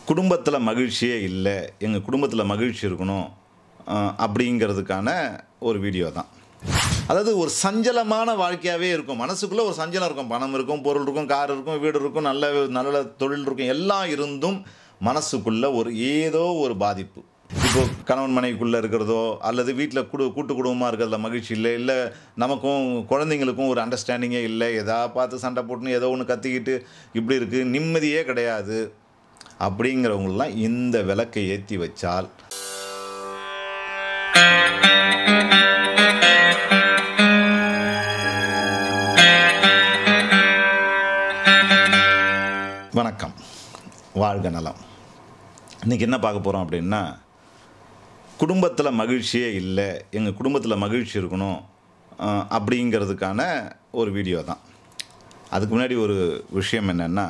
குடும்பத்தில் மகிழ்ச்சியே இல்லை எங்கள் குடும்பத்தில் மகிழ்ச்சி இருக்கணும் அஹ், அப்படிங்கிறதுக்கான ஒரு வீடியோ தான் அதாவது ஒரு சஞ்சலமான வாழ்க்கையாகவே இருக்கும் மனசுக்குள்ளே ஒரு சஞ்சலம் இருக்கும் பணம் இருக்கும் பொருள் இருக்கும் கார் இருக்கும் வீடு இருக்கும் நல்ல நல்ல தொழில் இருக்கும் எல்லாம் இருந்தும் மனசுக்குள்ளே ஒரு ஏதோ ஒரு பாதிப்பு இப்போ கணவன் மனைவிக்குள்ளே இருக்கிறதோ அல்லது வீட்டில் குடு கூட்டு குடும்பமாக இருக்கிறதுல மகிழ்ச்சி இல்லை இல்லை நமக்கும் குழந்தைங்களுக்கும் ஒரு அண்டர்ஸ்டாண்டிங்கே இல்லை எதா பார்த்து சண்டை போட்டுன்னு ஏதோ ஒன்று கத்திக்கிட்டு இப்படி இருக்குது நிம்மதியே கிடையாது அப்படிங்கிறவங்களெலாம் இந்த விளக்கை ஏற்றி வச்சால் வணக்கம் வாழ்க நலம் இன்றைக்கி என்ன பார்க்க போகிறோம் அப்படின்னா குடும்பத்தில் மகிழ்ச்சியே இல்லை எங்கள் குடும்பத்தில் மகிழ்ச்சி இருக்கணும் அஹ், அப்படிங்கிறதுக்கான ஒரு வீடியோ தான் அதுக்கு முன்னாடி ஒரு விஷயம் என்னென்னா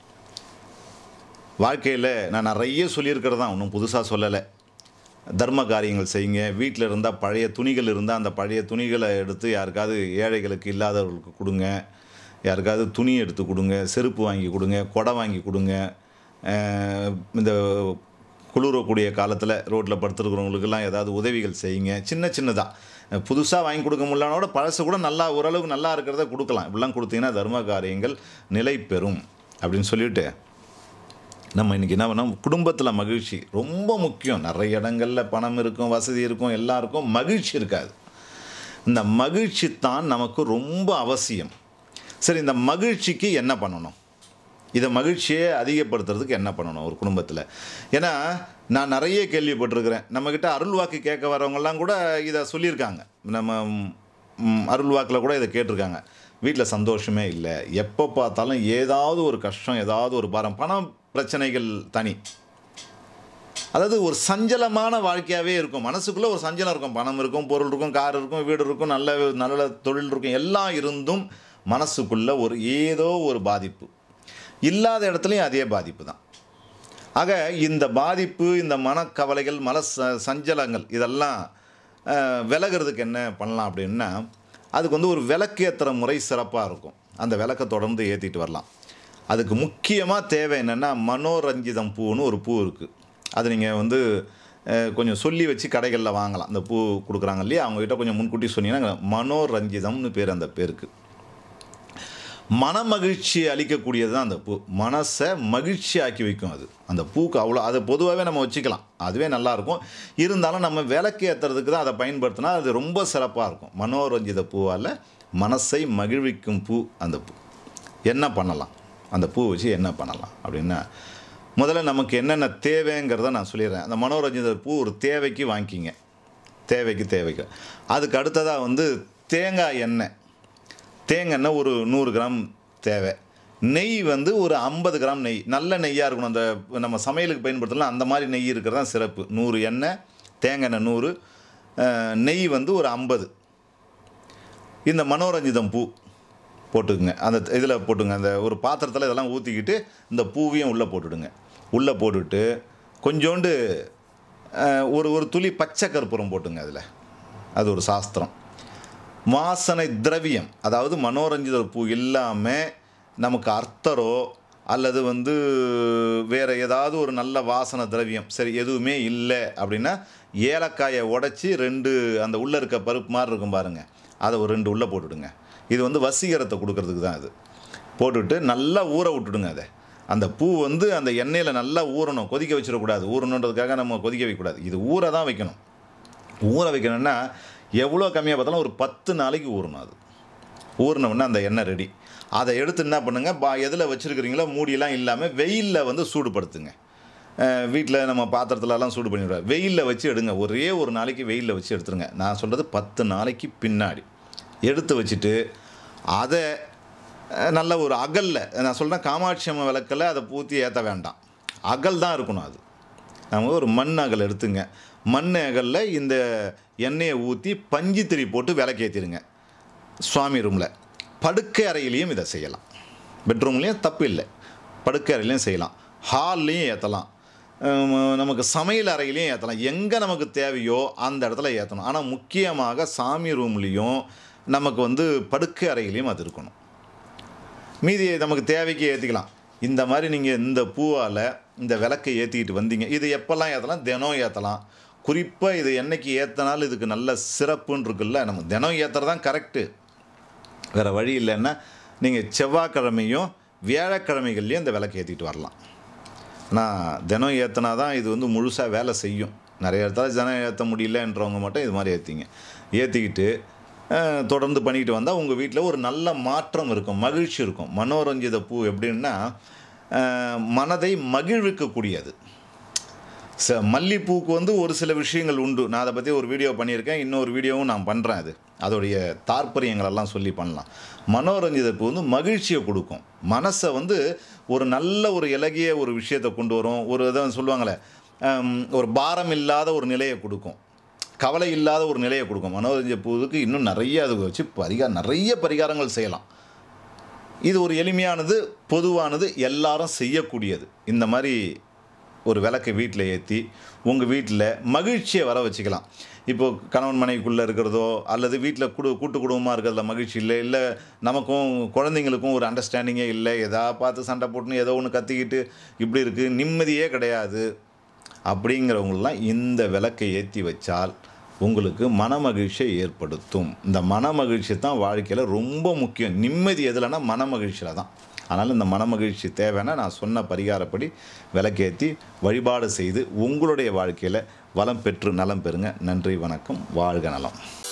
வாழ்க்கையில் நான் நிறைய சொல்லியிருக்கிறது தான் ஒன்றும் புதுசாக சொல்லலை தர்ம காரியங்கள் செய்யுங்க வீட்டில் இருந்தால் பழைய துணிகள் இருந்தால் அந்த பழைய துணிகளை எடுத்து யாருக்காவது ஏழைகளுக்கு இல்லாதவர்களுக்கு கொடுங்க யாருக்காவது துணி எடுத்து கொடுங்க செருப்பு வாங்கி கொடுங்க கொடை வாங்கி கொடுங்க அஹ் இந்த குளிரக்கூடிய காலத்தில் ரோட்டில் படுத்துருக்கிறவங்களுக்கெல்லாம் ஏதாவது உதவிகள் செய்யுங்க சின்ன சின்னதாக புதுசாக வாங்கி கொடுக்க முடியலனோட பழசு கூட நல்லா ஓரளவுக்கு நல்லா இருக்கிறத கொடுக்கலாம் இப்படிலாம் கொடுத்தீங்கன்னா தர்ம காரியங்கள் நிலை பெறும் அப்படின்னு சொல்லிட்டு நம்ம இன்றைக்கி என்ன பண்ணோம் குடும்பத்தில் மகிழ்ச்சி ரொம்ப முக்கியம் நிறைய இடங்களில் பணம் இருக்கும் வசதி இருக்கும் எல்லாருக்கும் மகிழ்ச்சி இருக்காது இந்த மகிழ்ச்சி தான் நமக்கு ரொம்ப அவசியம் சரி இந்த மகிழ்ச்சிக்கு என்ன பண்ணணும் இதை மகிழ்ச்சியை அதிகப்படுத்துறதுக்கு என்ன பண்ணணும் ஒரு குடும்பத்தில் ஏன்னா நான் நிறைய கேள்விப்பட்டிருக்கிறேன் நம்மக்கிட்ட அருள் வாக்கு கேட்க வரவங்கெல்லாம் கூட இதை சொல்லியிருக்காங்க நம்ம ம், அருள் வாக்கில் கூட இதை கேட்டிருக்காங்க வீட்டில் சந்தோஷமே இல்லை எப்போ பார்த்தாலும் ஏதாவது ஒரு கஷ்டம் ஏதாவது ஒரு பாரம் பணம் பிரச்சனைகள் தனி அதாவது ஒரு சஞ்சலமான வாழ்க்கையாகவே இருக்கும் மனசுக்குள்ளே ஒரு சஞ்சலம் இருக்கும் பணம் இருக்கும் பொருள் இருக்கும் கார் இருக்கும் வீடு இருக்கும் நல்ல நல்ல தொழில் இருக்கும் எல்லாம் இருந்தும் மனசுக்குள்ளே ஒரு ஏதோ ஒரு பாதிப்பு இல்லாத இடத்துலையும் அதே பாதிப்பு தான் ஆக இந்த பாதிப்பு இந்த மனக்கவலைகள் மன ச சஞ்சலங்கள் இதெல்லாம் அஹ், விலகிறதுக்கு என்ன பண்ணலாம் அப்படின்னா அதுக்கு வந்து ஒரு விளக்கேற்றுற முறை சிறப்பாக இருக்கும் அந்த விளக்கை தொடர்ந்து ஏற்றிட்டு வரலாம் அதுக்கு முக்கியமாக தேவை என்னென்னா மனோரஞ்சிதம் பூன்னு ஒரு பூ இருக்குது அது நீங்கள் வந்து அஹ், கொஞ்சம் சொல்லி வச்சு கடைகளில் வாங்கலாம் அந்த பூ கொடுக்குறாங்க இல்லையா அவங்ககிட்ட கொஞ்சம் முன்கூட்டி சொன்னீங்கன்னா மனோரஞ்சிதம்னு பேர் அந்த பேருக்கு மனமகிழ்ச்சி அளிக்கக்கூடியது தான் அந்த பூ மனசை மகிழ்ச்சி ஆக்கி வைக்கும் அது அந்த பூக்கு அவ்வளோ அதை பொதுவாகவே நம்ம வச்சுக்கலாம் அதுவே நல்லாயிருக்கும் இருந்தாலும் நம்ம விளக்கு ஏற்றுறதுக்கு தான் அதை பயன்படுத்தினா அது ரொம்ப சிறப்பாக இருக்கும் மனோரஞ்சித பூவால் மனசை மகிழ்விக்கும் பூ அந்த பூ என்ன பண்ணலாம் அந்த பூ வச்சு என்ன பண்ணலாம் அப்படின்னா முதல்ல நமக்கு என்னென்ன தேவைங்கிறத நான் சொல்லிடுறேன் அந்த மனோரஞ்சித பூ ஒரு தேவைக்கு வாங்கிக்கிங்க தேவைக்கு தேவைக்கு அதுக்கு அடுத்ததாக வந்து தேங்காய் எண்ணெய் தேங்காய் எண்ணெய் ஒரு நூறு கிராம் தேவை நெய் வந்து ஒரு ஐம்பது கிராம் நெய் நல்ல நெய்யாக இருக்கணும் அந்த நம்ம சமையலுக்கு பயன்படுத்தலாம் அந்த மாதிரி நெய் இருக்கிறது தான் சிறப்பு நூறு எண்ணெய் தேங்காய் எண்ணெய் நூறு அஹ், நெய் வந்து ஒரு ஐம்பது இந்த மனோரஞ்சிதம் பூ போட்டுக்குங்க அந்த இதில் போட்டுங்க அந்த ஒரு பாத்திரத்தில் இதெல்லாம் ஊற்றிக்கிட்டு இந்த பூவையும் உள்ளே போட்டுடுங்க உள்ளே போட்டுட்டு கொஞ்சோண்டு அஹ், ஒரு ஒரு துளி பச்சை கற்பூரம் போட்டுங்க அதில் அது ஒரு சாஸ்திரம் வாசனை திரவியம் அதாவது மனோரஞ்சித பூ இல்லாமல் நமக்கு அர்த்தரோ அல்லது வந்து வேறு ஏதாவது ஒரு நல்ல வாசனை திரவியம் சரி எதுவுமே இல்லை அப்படின்னா ஏலக்காயை உடச்சி ரெண்டு அந்த உள்ளே இருக்க பருப்பு மாதிரி இருக்கும் பாருங்கள் அதை ஒரு ரெண்டு உள்ளே போட்டுடுங்க இது வந்து வசீகரத்தை கொடுக்கறதுக்கு தான் இது போட்டுட்டு நல்லா ஊற விட்டுடுங்க அதை அந்த பூ வந்து அந்த எண்ணெயில் நல்லா ஊறணும் கொதிக்க வச்சிடக்கூடாது ஊறணுன்றதுக்காக நம்ம கொதிக்க வைக்கக்கூடாது இது ஊற தான் வைக்கணும் ஊற வைக்கணும்னா எவ்வளோ கம்மியாக பார்த்தாலும் ஒரு பத்து நாளைக்கு ஊறணும் அது ஊறினவுடனே அந்த எண்ணெய் ரெடி அதை எடுத்து என்ன பண்ணுங்கள் பா எதில் வச்சுருக்கிறீங்களோ மூடியெல்லாம் இல்லாமல் வெயிலில் வந்து சூடுபடுத்துங்க வீட்டில் நம்ம பாத்திரத்துலலாம் சூடு பண்ணிவிடுவோம் வெயிலில் வச்சு எடுங்க ஒரே ஒரு நாளைக்கு வெயிலில் வச்சு எடுத்துருங்க நான் சொல்கிறது பத்து நாளைக்கு பின்னாடி எடுத்து வச்சுட்டு அதை அஹ், நல்ல ஒரு அகலில் நான் சொல்கிறேன் காமாட்சி அம்மா விளக்கில் அதை பூத்தி ஏற்ற வேண்டாம் அகல் தான் இருக்கணும் அது நம்ம ஒரு மண் அகல் எடுத்துங்க மண் அகலில் இந்த எண்ணெயை ஊற்றி பஞ்சு திரி போட்டு விளக்கேற்றிடுங்க சுவாமி ரூமில் படுக்கை அறையிலையும் இதை செய்யலாம் பெட்ரூம்லேயும் தப்பு இல்லை படுக்கை அறையிலையும் செய்யலாம் ஹால்லையும் ஏற்றலாம் நமக்கு சமையல் அறையிலையும் ஏற்றலாம் எங்கே நமக்கு தேவையோ அந்த இடத்துல ஏற்றணும் ஆனால் முக்கியமாக சாமி ரூம்லேயும் நமக்கு வந்து படுக்கை அறையிலையும் அது இருக்கணும் மீதி நமக்கு தேவைக்கு ஏற்றிக்கலாம் இந்த மாதிரி நீங்கள் இந்த பூவால் இந்த விளக்கை ஏற்றிக்கிட்டு வந்தீங்க இது எப்போல்லாம் ஏற்றலாம் தினம் ஏற்றலாம் குறிப்பாக இது என்னைக்கு ஏற்றினாலும் இதுக்கு நல்ல சிறப்புன்னு இருக்குல்ல நம்ம தினம் ஏற்றுறது தான் கரெக்டு வேறு வழி இல்லைன்னா நீங்கள் செவ்வாய்க்கிழமையும் வியாழக்கிழமைகள்லையும் இந்த விளக்கு ஏற்றிட்டு வரலாம் ஆனால் தினம் ஏற்றினா தான் இது வந்து முழுசாக வேலை செய்யும் நிறைய இடத்துல தினம் ஏற்ற முடியலன்றவங்க மட்டும் இது மாதிரி ஏற்றிங்க ஏற்றிக்கிட்டு அஹ், தொடர்ந்து பண்ணிக்கிட்டு வந்தால் உங்கள் வீட்டில் ஒரு நல்ல மாற்றம் இருக்கும் மகிழ்ச்சி இருக்கும் மனோரஞ்சித பூ எப்படின்னா அஹ், மனதை மகிழ்விக்கக்கூடியது ச மல்லிப்பூக்கு வந்து ஒரு சில விஷயங்கள் உண்டு நான் அதை பற்றி ஒரு வீடியோ பண்ணியிருக்கேன் இன்னொரு வீடியோவும் நான் பண்ணுறேன் அது அதோடைய தாற்பயங்களெல்லாம் சொல்லி பண்ணலாம் மனோரஞ்சித பூ வந்து மகிழ்ச்சியை கொடுக்கும் மனசை வந்து ஒரு நல்ல ஒரு இலகிய ஒரு விஷயத்தை கொண்டு வரும் ஒரு இதை சொல்லுவாங்களே ஹம், ஒரு பாரம் இல்லாத ஒரு நிலையை கொடுக்கும் கவலை இல்லாத ஒரு நிலையை கொடுக்கும் மனோரஞ்ச பூவுக்கு இன்னும் நிறைய அது வச்சு பரிகாரம் நிறைய பரிகாரங்கள் செய்யலாம் இது ஒரு எளிமையானது பொதுவானது எல்லாரும் செய்யக்கூடியது இந்த மாதிரி ஒரு விளக்கை வீட்டில் ஏற்றி உங்கள் வீட்டில் மகிழ்ச்சியை வர வச்சுக்கலாம் இப்போது கணவன் மனைவிக்குள்ளே இருக்கிறதோ அல்லது வீட்டில் குடு கூட்டு குடும்பமாக இருக்கிறதுல மகிழ்ச்சி இல்லை இல்லை நமக்கும் குழந்தைங்களுக்கும் ஒரு அண்டர்ஸ்டாண்டிங்கே இல்லை எதா பார்த்து சண்டை போட்டுன்னு ஏதோ ஒன்று கத்திக்கிட்டு இப்படி இருக்குது நிம்மதியே கிடையாது அப்படிங்கிறவங்களெலாம் இந்த விளக்கை ஏற்றி வச்சால் உங்களுக்கு மன மகிழ்ச்சியை ஏற்படுத்தும் இந்த மன மகிழ்ச்சி தான் வாழ்க்கையில் ரொம்ப முக்கியம் நிம்மதி எதுலன்னா மன மகிழ்ச்சியில் தான் அதனால் இந்த மன மகிழ்ச்சி தேவைன்னா நான் சொன்ன பரிகாரப்படி விளக்கேற்றி வழிபாடு செய்து உங்களுடைய வாழ்க்கையில் வளம் பெற்று நலம் பெறுங்க நன்றி வணக்கம் வாழ்க நலம்